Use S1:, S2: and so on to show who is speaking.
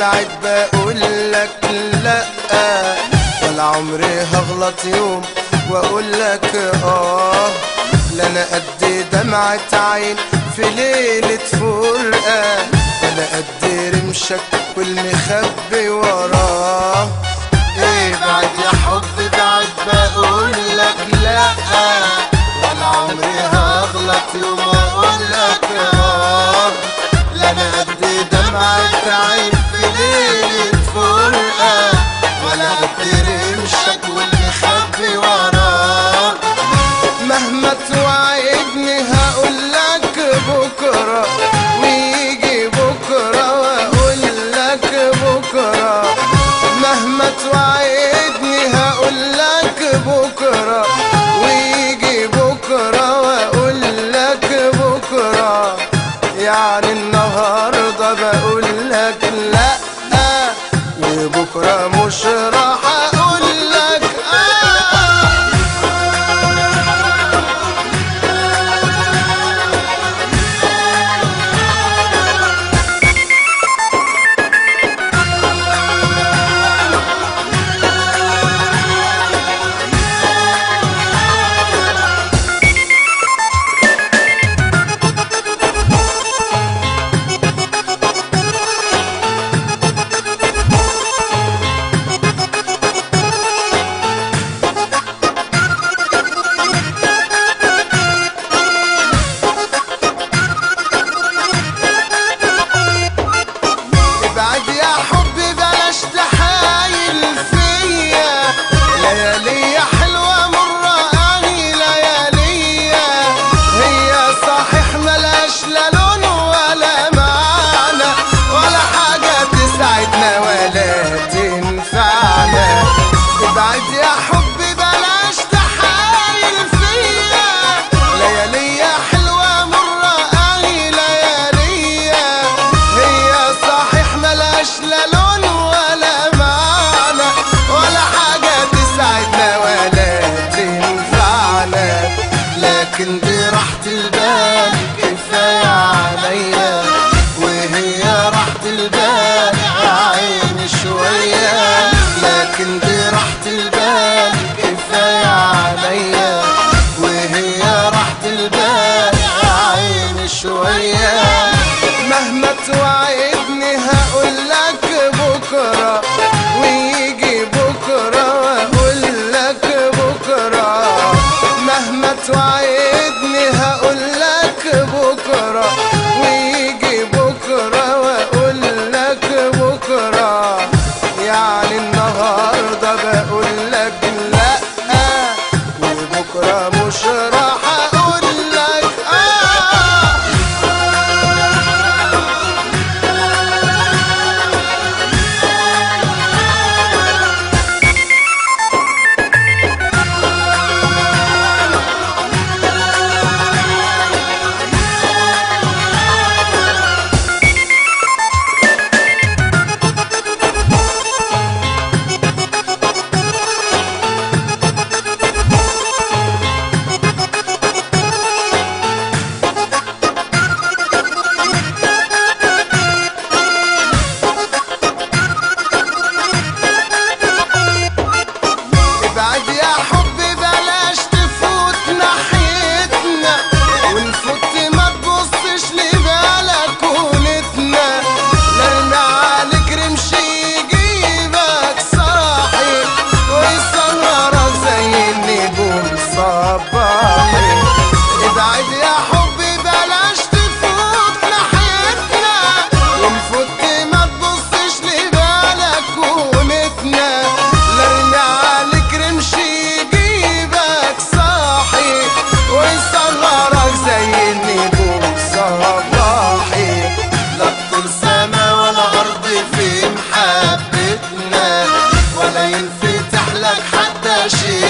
S1: ابعد بقول لك لا ولا عمري هغلط يوم واقول لك اه لا انا قد دمعة عين في ليلة فرقة ولا قد رمشك والمخبي وراه ابعد يا حب بعد بقول لك لا ولا عمري هغلط يوم واقول لك اه لا انا قد دمعة عين في ليلة فرقة ولا قد رمشك والمخبي وراه مهما توعدني هقول لك بكرة ويجي بكرة واقول لك بكرة مهما توعدني هقول لك بكرة ويجي بكرة واقول لك بكرة يعني النهاردة بقول لك لا وبكرة مش راح اقول لك آه ابعد يا حبي بلاش تحايل فيا ليالي حلوة مرة اني ليالية هي صحيح ملاش لا لون ولا معنى ولا حاجة تسعدنا ولا تنفعنا ابعد يا حبي بلاش تحايل فيا ليالي حلوة مرة اني ليالية هي صحيح ملاش لا لون ولا معنى ولا حاجة تسعدنا ولا تنفعنا لكن دي راحة البال كفاية عليا وهي راحة البال عيني شوية لكن دي راحة البال كفاية عليا وهي راحة البال عيني شوية مهما توعدني هقول لك بكرة ويجي بكرة واقول لك بكرة مهما توعدني هقول لك بكرة ويجي بكرة واقول لك بكرة يعني النهاردة بقول لك لا وبكرة مش راح اقول لك آه ابعد يا حبي بلاش تفوت ناحيتنا ونفوت ما تبصش لبلكونتنا لان عليك رمش يجيبك صاحي ويسهرك زي النجوم صباحي ابعد يا حبي بلاش تفوت ناحيتنا ونفوت ما تبصش لبلكونتنا لان عليك رمش يجيبك صاحي ويصغرك زي النجوم صباحي لا طول سما ولا ارض في محبتنا ولا ينفتح لك حتى شيء